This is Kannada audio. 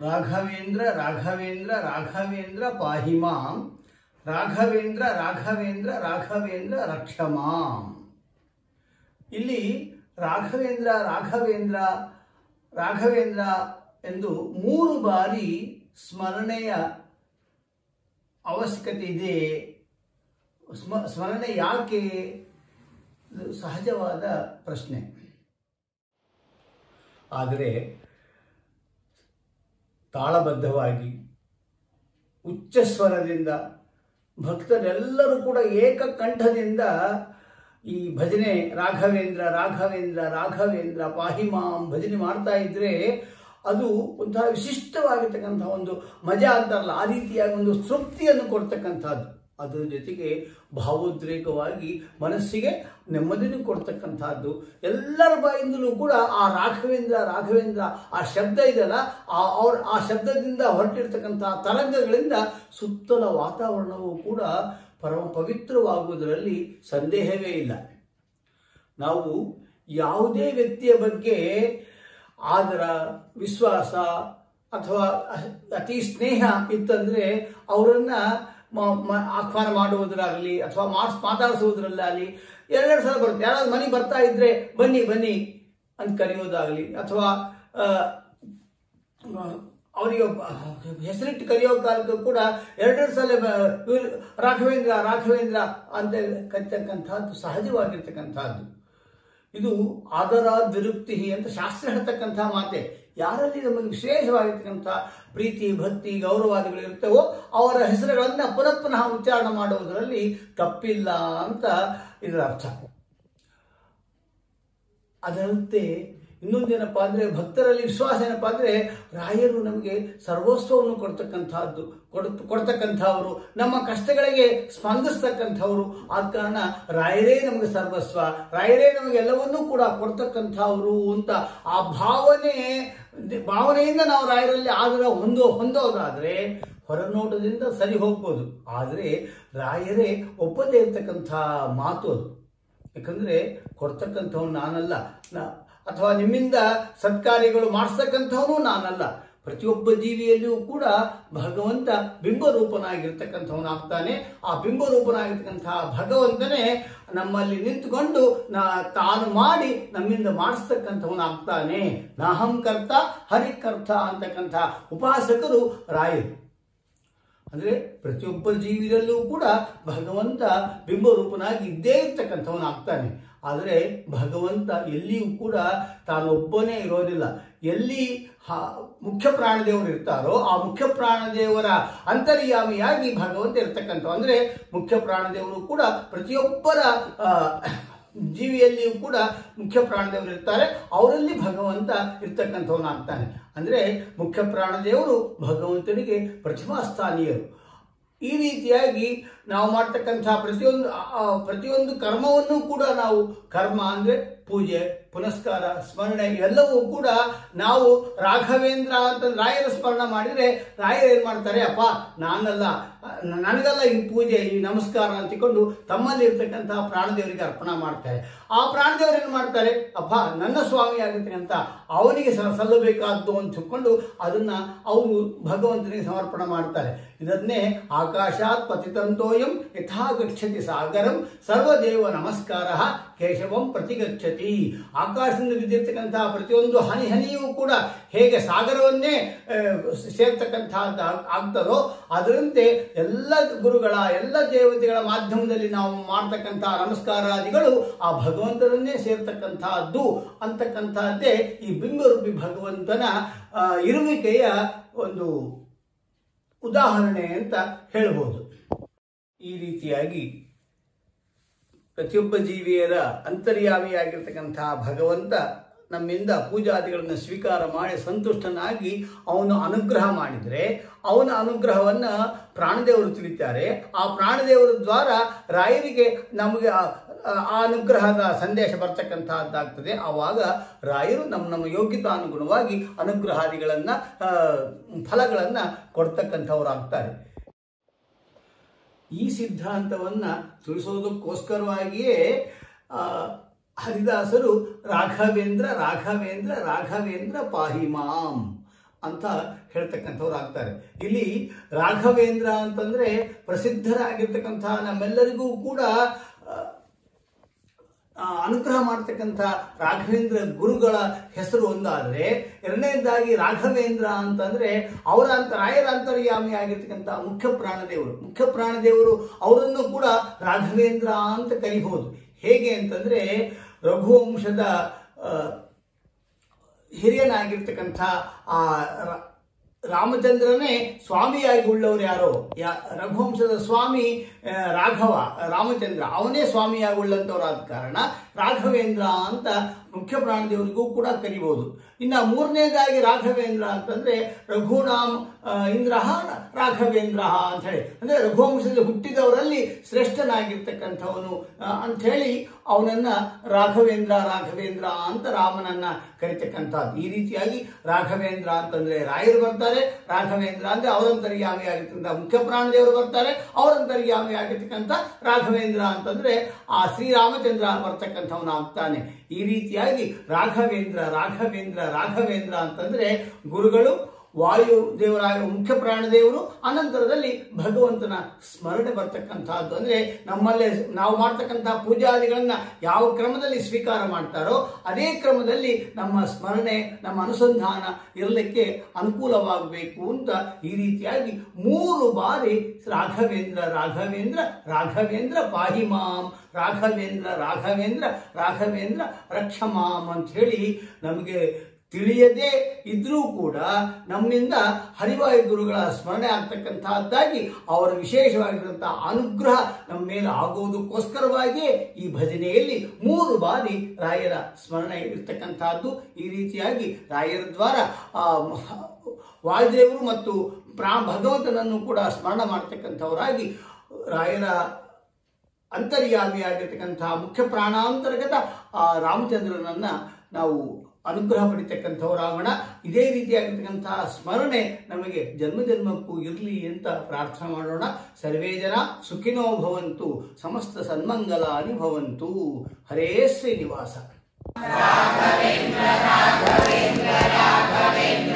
ರಾಘವೇಂದ್ರ ರಾಘವೇಂದ್ರ ರಾಘವೇಂದ್ರ ಪಾಹಿಮಾಂ ರಾಘವೇಂದ್ರ ರಾಘವೇಂದ್ರ ರಾಘವೇಂದ್ರ ರಕ್ಷಮಾಂ ಇಲ್ಲಿ ರಾಘವೇಂದ್ರ ರಾಘವೇಂದ್ರ ರಾಘವೇಂದ್ರ ಎಂದು ಮೂರು ಬಾರಿ ಸ್ಮರಣೆಯ ಅವಶ್ಯಕತೆ ಇದೆ ಸ್ಮ ಸ್ಮರಣೆ ಯಾಕೆ ಇದು ಸಹಜವಾದ ಪ್ರಶ್ನೆ ಆದರೆ ತಾಳಬದ್ಧವಾಗಿ ಉಚ್ಚ ಸ್ವರದಿಂದ ಭಕ್ತರೆಲ್ಲರೂ ಕೂಡ ಏಕಕಂಠದಿಂದ ಈ ಭಜನೆ ರಾಘವೇಂದ್ರ ರಾಘವೇಂದ್ರ ರಾಘವೇಂದ್ರ ಪಾಹಿಮಾಂ ಭಜನೆ ಮಾಡ್ತಾ ಇದ್ರೆ ಅದು ಒಂಥರ ವಿಶಿಷ್ಟವಾಗಿರ್ತಕ್ಕಂಥ ಒಂದು ಮಜಾ ಅಂತಾರಲ್ಲ ಆ ರೀತಿಯಾಗಿ ಒಂದು ತೃಪ್ತಿಯನ್ನು ಕೊಡ್ತಕ್ಕಂಥದ್ದು ಅದರ ಜೊತೆಗೆ ಭಾವೋದ್ರೇಕವಾಗಿ ಮನಸ್ಸಿಗೆ ನೆಮ್ಮದಿನೂ ಕೊಡ್ತಕ್ಕಂಥದ್ದು ಎಲ್ಲರ ಬಾಯಿಂದಲೂ ಕೂಡ ಆ ರಾಘವೇಂದ್ರ ರಾಘವೇಂದ್ರ ಆ ಶಬ್ದ ಇದೆಯಲ್ಲ ಆ ಅವ್ರ ಆ ಶಬ್ದದಿಂದ ಹೊರಟಿರ್ತಕ್ಕಂಥ ತರಂಗಗಳಿಂದ ಸುತ್ತಲ ವಾತಾವರಣವು ಕೂಡ ಪರಮ ಪವಿತ್ರವಾಗುವುದರಲ್ಲಿ ಸಂದೇಹವೇ ಇಲ್ಲ ನಾವು ಯಾವುದೇ ವ್ಯಕ್ತಿಯ ಬಗ್ಗೆ ಆದರ ವಿಶ್ವಾಸ ಅಥವಾ ಅತಿ ಸ್ನೇಹ ಇತ್ತಂದ್ರೆ ಅವರನ್ನ ಮ- ಮ- ಆಹ್ವಾನ ಮಾಡುವುದರಾಗಲಿ ಅಥವಾ ಮಾಸ್ ಮಾತಾಡಿಸುವುದರಲ್ಲಾಗಲಿ ಎರಡೆರಡು ಸಲ ಬರುತ್ತೆ ಯಾರಾದ್ರೂ ಮನೆಗೆ ಬರ್ತಾ ಇದ್ರೆ ಬನ್ನಿ ಬನ್ನಿ ಅಂತ ಕರೆಯೋದಾಗಲಿ ಅಥವಾ ಆ, ಆ, ಅವರಿಗೆ ಒಬ್ಬ ಹೆಸರಿಟ್ಟು ಕರೆಯೋ ಕಾಲಕ್ಕೂ ಕೂಡ ಎರಡೆರಡು ಸಲ ಬ- ಇವ್ರು ರಾಘವೇಂದ್ರ ರಾಘವೇಂದ್ರ ಅಂತ ಕರಿತಕ್ಕಂಥದ್ದು ಸಹಜವಾಗಿರ್ತಕ್ಕಂಥದ್ದು ಇದು ಆದರ ವಿರುಕ್ತಿ ಅಂತ ಶಾಸ್ತ್ರ ಹೇಳ್ತಕ್ಕಂಥ ಮಾತೆ ಯಾರಲ್ಲಿ ನಮಗೆ ವಿಶೇಷವಾಗಿರ್ತಕ್ಕಂಥ ಪ್ರೀತಿ ಭಕ್ತಿ ಗೌರವಾದಿಗಳು ಇರ್ತವೋ ಅವರ ಹೆಸರುಗಳನ್ನ ಪುನಃ ಪುನಃ ಉಚ್ಚಾರಣೆ ಮಾಡುವುದರಲ್ಲಿ ತಪ್ಪಿಲ್ಲ ಅಂತ ಇದರ ಅರ್ಥ ಅದರಂತೆ ಇನ್ನೊಂದೇನಪ್ಪ ಅಂದ್ರೆ ಭಕ್ತರಲ್ಲಿ ವಿಶ್ವಾಸ ಏನಪ್ಪಾ ಅಂದ್ರೆ ರಾಯರು ನಮಗೆ ಸರ್ವಸ್ವವನ್ನು ಕೊಡ್ತಕ್ಕಂಥದ್ದು ಕೊಡ್ ಕೊಡ್ತಕ್ಕಂಥವ್ರು ನಮ್ಮ ಕಷ್ಟಗಳಿಗೆ ಸ್ಪಂದಿಸ್ತಕ್ಕಂಥವ್ರು ಆದ ಕಾರಣ ರಾಯರೇ ನಮಗೆ ಸರ್ವಸ್ವ ರಾಯರೇ ನಮಗೆ ಎಲ್ಲವನ್ನೂ ಕೂಡ ಕೊಡ್ತಕ್ಕಂಥವ್ರು ಅಂತ ಆ ಭಾವನೆ ಭಾವನೆಯಿಂದ ನಾವು ರಾಯರಲ್ಲಿ ಆದರ ಹೊಂದೋ ಹೊಂದೋದಾದ್ರೆ ಹೊರನೋಟದಿಂದ ಸರಿ ಹೋಗ್ಬೋದು ಆದರೆ ರಾಯರೇ ಒಪ್ಪದೇ ಇರ್ತಕ್ಕಂಥ ಮಾತು ಅದು ಯಾಕಂದ್ರೆ ಕೊಡ್ತಕ್ಕಂಥವ್ನು ನಾನಲ್ಲ ನಾ- ಅಥವಾ ನಿಮ್ಮಿಂದ ಸತ್ಕಾರ್ಯಗಳು ಮಾಡಿಸ್ತಕ್ಕಂಥವನು ನಾನಲ್ಲ ಪ್ರತಿಯೊಬ್ಬ ಜೀವಿಯಲ್ಲಿಯೂ ಕೂಡ ಭಗವಂತ ಬಿಂಬರೂಪನಾಗಿರ್ತಕ್ಕಂಥವನಾಗ್ತಾನೆ ಆ ಬಿಂಬರೂಪನಾಗಿರ್ತಕ್ಕಂತಹ ಭಗವಂತನೇ ನಮ್ಮಲ್ಲಿ ನಿಂತುಕೊಂಡು ನಾ ತಾನು ಮಾಡಿ ನಮ್ಮಿಂದ ಮಾಡಿಸ್ತಕ್ಕಂಥವನಾಗ್ತಾನೆ ನಾಹಂ ಕರ್ತ ಹರಿಕರ್ತ ಅಂತಕ್ಕಂಥ ಉಪಾಸಕರು ರಾಯರು ಅಂದ್ರೆ ಪ್ರತಿಯೊಬ್ಬ ಜೀವಿಯಲ್ಲೂ ಕೂಡ ಭಗವಂತ ಬಿಂಬರೂಪನಾಗಿ ಇದ್ದೇ ಇರ್ತಕ್ಕಂಥವನಾಗ್ತಾನೆ ಆದರೆ ಭಗವಂತ ಎಲ್ಲಿಯೂ ಕೂಡ ತಾನೊಬ್ಬನೇ ಇರೋದಿಲ್ಲ ಎಲ್ಲಿ ಹ- ಮುಖ್ಯ ಪ್ರಾಣದೇವರು ಇರ್ತಾರೋ ಆ ಮುಖ್ಯ ಪ್ರಾಣದೇವರ ಅಂತರ್ಯಾಮಿಯಾಗಿ ಭಗವಂತ ಇರ್ತಕ್ಕಂಥ ಅಂದ್ರೆ ಮುಖ್ಯ ಪ್ರಾಣದೇವರು ಕೂಡ ಪ್ರತಿಯೊಬ್ಬರ ಆ, ಜೀವಿಯಲ್ಲಿಯೂ ಕೂಡ ಮುಖ್ಯ ಪ್ರಾಣದೇವರು ಇರ್ತಾರೆ ಅವರಲ್ಲಿ ಭಗವಂತ ಇರ್ತಕ್ಕಂಥವನಾಗ್ತಾನೆ ಅಂದ್ರೆ ಮುಖ್ಯ ಪ್ರಾಣದೇವರು ಭಗವಂತನಿಗೆ ಪ್ರತಿಮಾ ಸ್ಥಾನೀಯರು ಈ ರೀತಿಯಾಗಿ ನಾವು ಮಾಡ್ತಕ್ಕಂಥ ಪ್ರತಿಯೊಂದು ಆ- ಆ ಪ್ರತಿಯೊಂದು ಕರ್ಮವನ್ನು ಕೂಡ ನಾವು ಕರ್ಮ ಅಂದ್ರೆ ಪೂಜೆ ಪುನಸ್ಕಾರ ಸ್ಮರಣೆ ಎಲ್ಲವೂ ಕೂಡ ನಾವು ರಾಘವೇಂದ್ರ ಅಂತ ರಾಯರ ಸ್ಮರಣ ಮಾಡಿದ್ರೆ ರಾಯರು ಏನ್ ಮಾಡ್ತಾರೆ ಅಪ್ಪ ನಾನಲ್ಲ ನ- ನನಗಲ್ಲ ಈ ಪೂಜೆ ಈ ನಮಸ್ಕಾರ ಅಂತಿಕೊಂಡು ತಮ್ಮಲ್ಲಿ ಇರ್ತಕ್ಕಂತಹ ಪ್ರಾಣದೇವರಿಗೆ ಅರ್ಪಣೆ ಮಾಡ್ತಾರೆ ಆ ಪ್ರಾಣದೇವರು ಏನ್ ಮಾಡ್ತಾರೆ ಅಪ್ಪ ನನ್ನ ಸ್ವಾಮಿ ಆಗಿರ್ತಕ್ಕಂಥ ಅವನಿಗೆ ಸ- ಸಲ್ಲಬೇಕಾದ್ದು ಅಂತ ತಿಳ್ಕೊಂಡು ಅದನ್ನ ಅವರು ಭಗವಂತನಿಗೆ ಸಮರ್ಪಣೆ ಮಾಡ್ತಾರೆ ಇದನ್ನೇ ಆಕಾಶಾತ್ ಪತಿತಂತೋಯಂ ಯಥಾ ಗಚ್ಚತಿ ಸಾಗರಂ ಸರ್ವದೇವ ನಮಸ್ಕಾರ ಕೇಶವಂ ಪ್ರತಿಗಚ್ಚತಿ ಆಕಾಶದಿಂದ ಬಿದ್ದಿರ್ತಕ್ಕಂತಹ ಪ್ರತಿಯೊಂದು ಹನಿ ಹನಿಯೂ ಕೂಡ ಹೇಗೆ ಸಾಗರವನ್ನೇ ಆ, ಸೇರ್ತಕ್ಕಂತಹದ್ದು ಆಗ್- ಆಗ್ತದೋ ಅದರಂತೆ ಎಲ್ಲ ಗುರುಗಳ ಎಲ್ಲ ದೇವತೆಗಳ ಮಾಧ್ಯಮದಲ್ಲಿ ನಾವು ಮಾಡ್ತಕ್ಕಂತಹ ನಮಸ್ಕಾರಾದಿಗಳು ಆ ಭಗವಂತನನ್ನೇ ಸೇರ್ತಕ್ಕಂತಹದ್ದು ಅಂತಕ್ಕಂತಹದ್ದೇ ಈ ಬಿಂಬರೂಪಿ ಭಗವಂತನ ಆ, ಇರುವಿಕೆಯ ಒಂದು ಉದಾಹರಣೆ ಅಂತ ಹೇಳ್ಬೋದು ಈ ರೀತಿಯಾಗಿ ಪ್ರತಿಯೊಬ್ಬ ಜೀವಿಯರ ಅಂತರ್ಯಾಮಿಯಾಗಿರ್ತಕ್ಕಂತಹ ಭಗವಂತ ನಮ್ಮಿಂದ ಪೂಜಾದಿಗಳನ್ನು ಸ್ವೀಕಾರ ಮಾಡಿ ಸಂತುಷ್ಟನಾಗಿ ಅವನು ಅನುಗ್ರಹ ಮಾಡಿದರೆ ಅವನ ಅನುಗ್ರಹವನ್ನ ಪ್ರಾಣದೇವರು ತಿಳಿತಾರೆ ಆ ಪ್ರಾಣದೇವರ ದ್ವಾರ ರಾಯರಿಗೆ ನಮಗೆ ಆ ಆ ಅನುಗ್ರಹದ ಸಂದೇಶ ಬರ್ತಕ್ಕಂತಹದ್ದಾಗ್ತದೆ ಆವಾಗ ರಾಯರು ನಮ್ಮ ನಮ್ಮ ಯೋಗ್ಯತಾನುಗುಣವಾಗಿ ಅನುಗ್ರಹಾದಿಗಳನ್ನ ಆ, ಫಲಗಳನ್ನ ಕೊಡ್ತಕ್ಕಂಥವ್ರಾಗ್ತಾರೆ ಈ ಸಿದ್ಧಾಂತವನ್ನ ತಿಳಿಸೋದಕ್ಕೋಸ್ಕರವಾಗಿಯೇ ಆ, ಹರಿದಾಸರು ರಾಘವೇಂದ್ರ ರಾಘವೇಂದ್ರ ರಾಘವೇಂದ್ರ ಪಾಹಿಮಾಂ ಅಂತ ಹೇಳ್ತಕ್ಕಂಥವ್ರು ಆಗ್ತಾರೆ ಇಲ್ಲಿ ರಾಘವೇಂದ್ರ ಅಂತಂದ್ರೆ ಪ್ರಸಿದ್ಧರಾಗಿರ್ತಕ್ಕಂತಹ ನಮ್ಮೆಲ್ಲರಿಗೂ ಕೂಡ ಆ, ಆ, ಅನುಗ್ರಹ ಮಾಡ್ತಕ್ಕಂಥ ರಾಘವೇಂದ್ರ ಗುರುಗಳ ಹೆಸರು ಒಂದಾದರೆ ಎರಡನೇದಾಗಿ ರಾಘವೇಂದ್ರ ಅಂತಂದ್ರೆ ಅವರ ಅಂತ ರಾಯರ ಅಂತರ್ಯಾಮಿ ಆಗಿರ್ತಕ್ಕಂಥ ಮುಖ್ಯ ಪ್ರಾಣದೇವರು ಮುಖ್ಯ ಪ್ರಾಣದೇವರು ಅವರನ್ನು ಕೂಡ ರಾಘವೇಂದ್ರ ಅಂತ ಕರಿಬಹುದು ಹೇಗೆ ಅಂತಂದ್ರೆ ರಘುವಂಶದ ಆ, ಹಿರಿಯನಾಗಿರ್ತಕ್ಕಂಥ ಆ ರ- ರಾಮಚಂದ್ರನೇ ಸ್ವಾಮಿಯಾಗಿ ಉಳ್ಳವರು ಯಾರೋ ಯಾ ರಘುವಂಶದ ಸ್ವಾಮಿ ಆ, ರಾಘವ ರಾಮಚಂದ್ರ ಅವನೇ ಸ್ವಾಮಿಯಾಗಿ ಉಳ್ಳಂತವರಾದ ಕಾರಣ ರಾಘವೇಂದ್ರ ಅಂತ ಮುಖ್ಯ ಪ್ರಾಣದೇವರಿಗೂ ಕೂಡ ಕರಿಬಹುದು ಇನ್ನು ಮೂರನೇದಾಗಿ ರಾಘವೇಂದ್ರ ಅಂತಂದ್ರೆ ರಘುನಾಮ್ ಆ, ಇಂದ್ರ ರಾಘವೇಂದ್ರ ಅಂತ ಹೇಳಿ ಅಂದ್ರೆ ರಘುವಂಶದಲ್ಲಿ ಹುಟ್ಟಿದವರಲ್ಲಿ ಶ್ರೇಷ್ಠನಾಗಿರ್ತಕ್ಕಂಥವನು ಆ, ಅಂತ ಹೇಳಿ ಅವನನ್ನ ರಾಘವೇಂದ್ರ ರಾಘವೇಂದ್ರ ಅಂತ ರಾಮನನ್ನ ಕರಿತಕ್ಕಂಥದ್ದು ಈ ರೀತಿಯಾಗಿ ರಾಘವೇಂದ್ರ ಅಂತಂದ್ರೆ ರಾಯರು ಬರ್ತಾರೆ ರಾಘವೇಂದ್ರ ಅಂದ್ರೆ ಅವರಂತರ್ಯಾಮಿ ಆಗಿರ್ತಕ್ಕಂಥ ಮುಖ್ಯ ಪ್ರಾಣದೇವರು ಬರ್ತಾರೆ ಅವರಂತರ್ಯಾಮಿ ಆಗಿರ್ತಕ್ಕಂಥ ರಾಘವೇಂದ್ರ ಅಂತಂದ್ರೆ ಆ ಶ್ರೀರಾಮಚಂದ್ರ ಬರ್ತಕ್ಕಂಥವನು ಆಗ್ತಾನೆ ಈ ರೀತಿಯಾಗಿ ರಾಘವೇಂದ್ರ ರಾಘವೇಂದ್ರ ರಾಘವೇಂದ್ರ ಅಂತಂದ್ರೆ ಗುರುಗಳು ವಾಯು ದೇವರಾಯ ಮುಖ್ಯ ಪ್ರಾಣದೇವರು ಅನಂತರದಲ್ಲಿ ಭಗವಂತನ ಸ್ಮರಣೆ ಬರ್ತಕ್ಕಂಥದ್ದು ಅಂದ್ರೆ ನಮ್ಮಲ್ಲೇ ನಾವು ಮಾಡ್ತಕ್ಕಂತಹ ಪೂಜಾದಿಗಳನ್ನ ಯಾವ ಕ್ರಮದಲ್ಲಿ ಸ್ವೀಕಾರ ಮಾಡ್ತಾರೋ ಅದೇ ಕ್ರಮದಲ್ಲಿ ನಮ್ಮ ಸ್ಮರಣೆ ನಮ್ಮ ಅನುಸಂಧಾನ ಇರಲಿಕ್ಕೆ ಅನುಕೂಲವಾಗಬೇಕು ಅಂತ ಈ ರೀತಿಯಾಗಿ ಮೂರು ಬಾರಿ ರಾಘವೇಂದ್ರ ರಾಘವೇಂದ್ರ ರಾಘವೇಂದ್ರ ಪಾಹಿಮಾಂ ರಾಘವೇಂದ್ರ ರಾಘವೇಂದ್ರ ರಾಘವೇಂದ್ರ ರಕ್ಷಮಾಂ ಅಂತ ಹೇಳಿ ನಮಗೆ ತಿಳಿಯದೇ ಇದ್ರೂ ಕೂಡ ನಮ್ಮಿಂದ ಹರಿವಾಯು ಗುರುಗಳ ಸ್ಮರಣೆ ಆಗ್ತಕ್ಕಂತಹದ್ದಾಗಿ ಅವರ ವಿಶೇಷವಾಗಿರುವಂತಹ ಅನುಗ್ರಹ ನಮ್ಮ ಮೇಲೆ ಆಗುವುದಕ್ಕೋಸ್ಕರವಾಗಿಯೇ ಈ ಭಜನೆಯಲ್ಲಿ ಮೂರು ಬಾರಿ ರಾಯರ ಸ್ಮರಣೆ ಇರ್ತಕ್ಕಂತಹದ್ದು ಈ ರೀತಿಯಾಗಿ ರಾಯರ ದ್ವಾರ ಆ ಮ- ವಾಯುದೇವರು ಮತ್ತು ಪ್ರಾ ಭಗವಂತನನ್ನು ಕೂಡ ಸ್ಮರಣ ಮಾಡ್ತಕ್ಕಂಥವರಾಗಿ ರಾಯರ ಅಂತರ್ಯಾಮಿಯಾಗಿರ್ತಕ್ಕಂತಹ ಮುಖ್ಯ ಪ್ರಾಣಾಂತರ್ಗತ ಆ ರಾಮಚಂದ್ರನನ್ನ ನಾವು ಅನುಗ್ರಹ ಪಡಿತಕ್ಕಂಥವರಾಗೋಣ ಇದೇ ರೀತಿಯಾಗಿರ್ತಕ್ಕಂತಹ ಸ್ಮರಣೆ ನಮಗೆ ಜನ್ಮ ಜನ್ಮಕ್ಕೂ ಇರಲಿ ಅಂತ ಪ್ರಾರ್ಥನೆ ಮಾಡೋಣ ಸರ್ವೇ ಜನ ಸುಖಿನೋ ಭವಂತು ಸಮಸ್ತ ಸನ್ಮಂಗಲಾನಿ ಭವಂತು ಹರೇ ಶ್ರೀನಿವಾಸ ರಾಘವೇಂದ್ರ ರಾಘವೇಂದ್ರ ರಾಘವೇಂದ್ರ